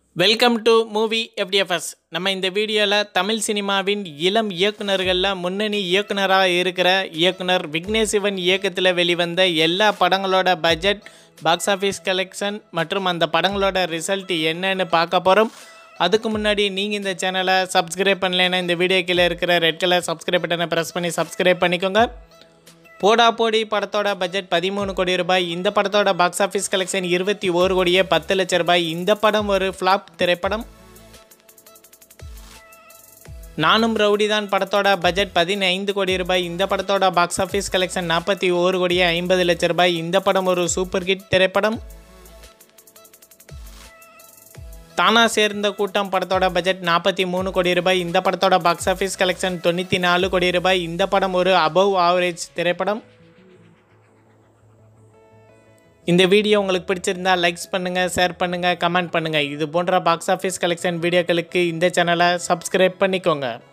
welcome to movie FDFS நம்ம இந்த வீடியோவில் தமிழ் சினிமாவின் இளம் இயக்குனர்களில் முன்னணி இயக்குனராக இருக்கிற இயக்குனர் விக்னேஷ் சிவன் இயக்கத்தில் வெளிவந்த எல்லா படங்களோட பட்ஜெட் பாக்ஸ் ஆஃபீஸ் கலெக்ஷன் மற்றும் அந்த படங்களோட ரிசல்ட் என்னன்னு பார்க்க போகிறோம் அதுக்கு முன்னாடி நீங்கள் இந்த சேனலை சப்ஸ்கிரைப் பண்ணலைன்னா இந்த வீடியோ கீழே இருக்கிற ரெட் கலர் சப்ஸ்கிரைப் பட்டனை ப்ரெஸ் பண்ணி சப்ஸ்கிரைப் பண்ணிக்கோங்க போடா போடி படத்தோட பட்ஜெட் பதிமூணு கோடி ரூபாய் இந்த படத்தோட பாக்ஸ் ஆஃபீஸ் கலெக்ஷன் இருபத்தி ஓரு கோடியே பத்து லட்சம் ரூபாய் இந்த படம் ஒரு ஃப்ளாப் திரைப்படம் நானும் ரவுடி தான் படத்தோட பட்ஜெட் பதினைந்து கோடி ரூபாய் இந்த படத்தோட பாக்ஸ் ஆஃபீஸ் கலெக்ஷன் நாற்பத்தி ஓரு கோடியே ஐம்பது லட்சம் ரூபாய் இந்த படம் ஒரு சூப்பர் ஹிட் திரைப்படம் தானா சேர்ந்த கூட்டம் படத்தோட பட்ஜெட் நாற்பத்தி மூணு கோடி ரூபாய் இந்த படத்தோட பாக்ஸ் ஆஃபீஸ் கலெக்ஷன் தொண்ணூற்றி நாலு கோடி ரூபாய் இந்த படம் ஒரு அபவ் ஆவரேஜ் திரைப்படம் இந்த வீடியோ உங்களுக்கு பிடிச்சிருந்தா லைக்ஸ் பண்ணுங்கள் ஷேர் பண்ணுங்கள் கமெண்ட் பண்ணுங்கள் இது போன்ற பாக்ஸ் ஆஃபீஸ் கலெக்ஷன் வீடியோக்களுக்கு இந்த சேனலை சப்ஸ்கிரைப் பண்ணிக்கோங்க